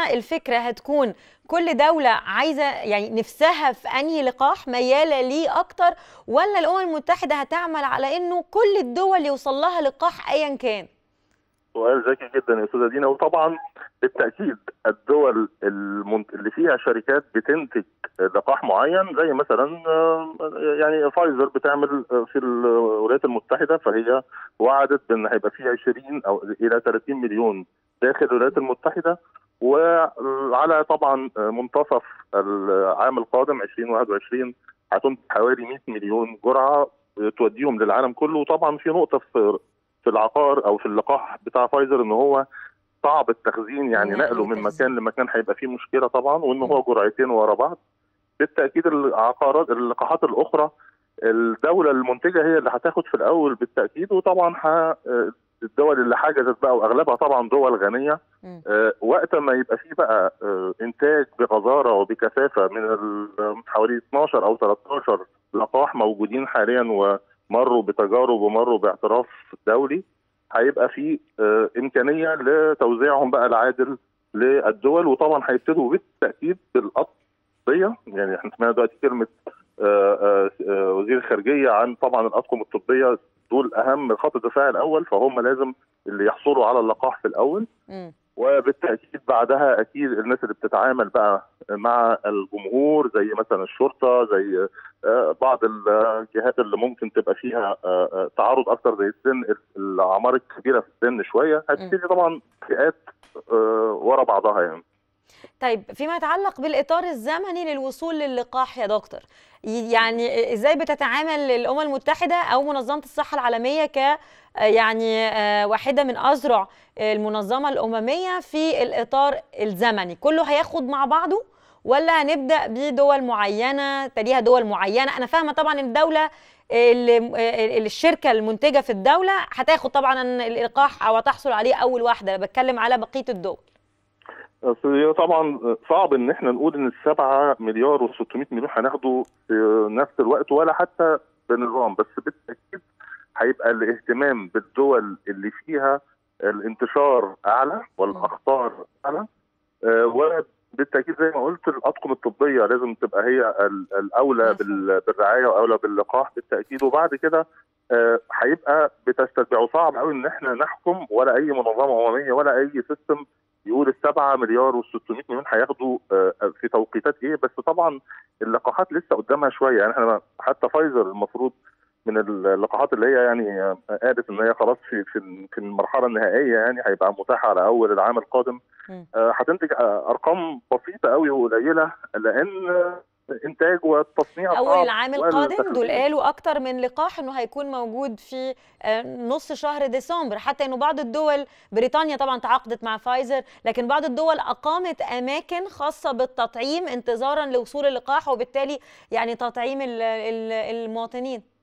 هنا الفكره هتكون كل دوله عايزه يعني نفسها في انهي لقاح مياله ليه اكتر ولا الامم المتحده هتعمل على انه كل الدول يوصل لها لقاح ايا كان سؤال ذكي جدا يا استاذه دينا وطبعا بالتاكيد الدول المنت... اللي فيها شركات بتنتج لقاح معين زي مثلا يعني فايزر بتعمل في الولايات المتحده فهي وعدت بان هيبقى في 20 او الى 30 مليون داخل الولايات المتحده وعلى طبعا منتصف العام القادم 2021 هتنتج حوالي 100 مليون جرعه توديهم للعالم كله وطبعا في نقطه في في العقار او في اللقاح بتاع فايزر ان هو صعب التخزين يعني نقله من مكان لمكان هيبقى فيه مشكله طبعا وان هو جرعتين ورا بعض بالتاكيد العقارات اللقاحات الاخرى الدوله المنتجه هي اللي هتاخد في الاول بالتاكيد وطبعا ها الدول اللي حجزت بقى واغلبها طبعا دول غنيه آه وقت ما يبقى فيه بقى آه انتاج بغزاره وبكثافه من حوالي 12 او 13 لقاح موجودين حاليا ومروا بتجارب ومروا باعتراف دولي هيبقى في آه امكانيه لتوزيعهم بقى العادل للدول وطبعا هيبتدوا بالتاكيد بالاطبيه يعني احنا سمعنا دلوقتي كلمه وزير الخارجيه عن طبعا الاطقم الطبيه دول اهم خط الدفاع الاول فهم لازم اللي يحصلوا على اللقاح في الاول م. وبالتاكيد بعدها اكيد الناس اللي بتتعامل بقى مع الجمهور زي مثلا الشرطه زي بعض الجهات اللي ممكن تبقى فيها تعارض اكثر زي السن الاعمار الكبيره في السن شويه هتبتدي طبعا فئات ورا بعضها يعني طيب فيما يتعلق بالاطار الزمني للوصول للقاح يا دكتور يعني ازاي بتتعامل الامم المتحده او منظمه الصحه العالميه ك يعني واحده من اذرع المنظمه الامميه في الاطار الزمني كله هياخد مع بعضه ولا هنبدا بدول معينه تليها دول معينه انا فاهمه طبعا الدوله اللي الشركه المنتجه في الدوله هتاخد طبعا اللقاح او هتحصل عليه اول واحده بتكلم على بقيه الدول اصل طبعا صعب ان احنا نقول ان السبعة مليار و600 مليون هناخده في نفس الوقت ولا حتى بنظام بس بالتاكيد هيبقى الاهتمام بالدول اللي فيها الانتشار اعلى والاخطار اعلى آه وبالتاكيد زي ما قلت الاطقم الطبيه لازم تبقى هي الاولى بالرعايه واولى باللقاح بالتاكيد وبعد كده هيبقى آه بتستتبعه صعب قوي ان احنا نحكم ولا اي منظمه امميه ولا اي سيستم يقول السبعة مليار وال600 مليون هياخدوا في توقيتات ايه بس طبعا اللقاحات لسه قدامها شويه يعني احنا حتى فايزر المفروض من اللقاحات اللي هي يعني قالت ان هي خلاص في في في المرحله النهائيه يعني هيبقى متاح على اول العام القادم هتنتج ارقام بسيطه قوي وقليله لان انتاج والتصنيع اول العام القادم دول قالوا اكتر من لقاح انه هيكون موجود في نص شهر ديسمبر حتى انه بعض الدول بريطانيا طبعا تعاقدت مع فايزر لكن بعض الدول اقامت اماكن خاصه بالتطعيم انتظارا لوصول اللقاح وبالتالي يعني تطعيم المواطنين